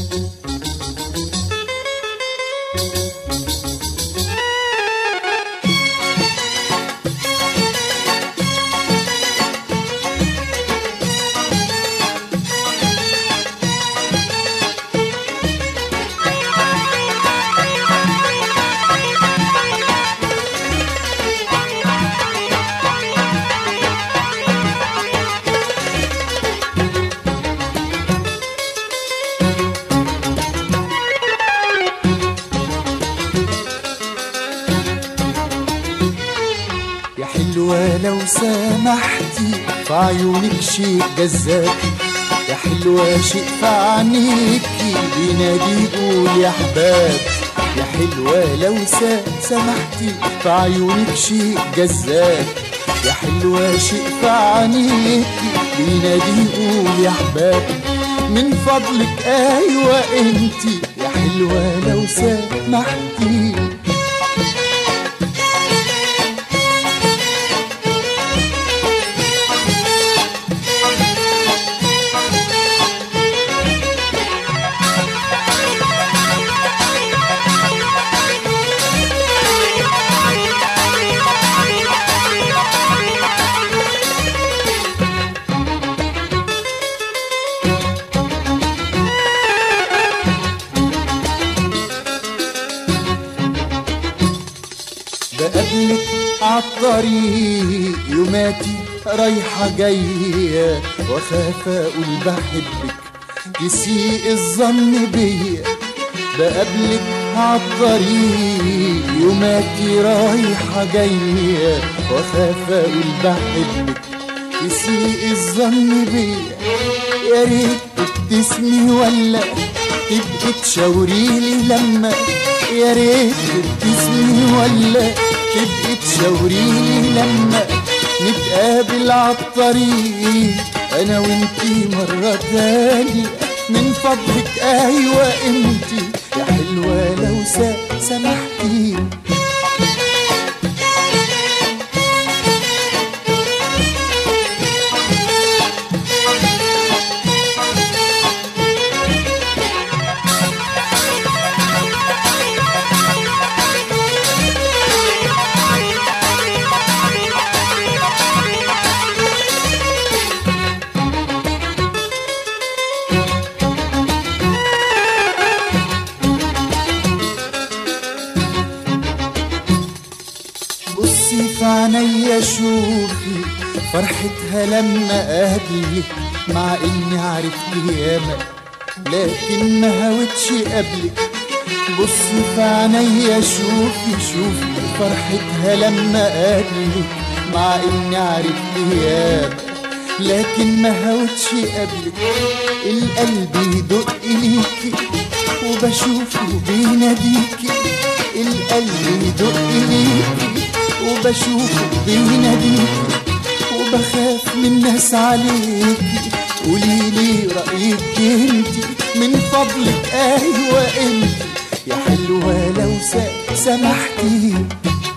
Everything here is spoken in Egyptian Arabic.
يا حلوة لو سمحتي في عيونك شيء جذاب يا حلوة شيء في عينيكي بينادي يقول يا حباب يا حلوة لو س- سمحتي في عيونك شيء جذاب يا حلوة شيء في عينيكي بينادي يقول يا حباب من فضلك ايوه انتي يا حلوة لو سمحتي بقابلك عالطريق يوماتي رايحة جاية واخاف اقول بحبك تسيء الظن بيا بقابلك عالطريق يوماتي رايحة جاية واخاف اقول بحبك تسيء الظن بيا يا ريت تبتسمي ولا تبقي تشاوريلي لما يا ريت تبتسمي ولا تبقي تشاوريلي لما نتقابل عالطريق انا وانتي مرة تانية من فضلك ايوه انتي يا حلوة لو س- سمحتي بصي في عينيا شوفي فرحتها لما قابلك مع اني عرفت ياما لكن ما هوتش قبلك بصي في عينيا شوفي شوفي فرحتها لما قابلك مع اني عرفت ياما لكن ما هوتش قبلك القلب يدق ليكي وبشوفه بيناديكي القلب يدق ليكي وبشوفه بيناديكي وبخاف من الناس عليكي قوليلي رأيك انتي من فضلك ايوه انتي يا حلوة لو س- سمحتي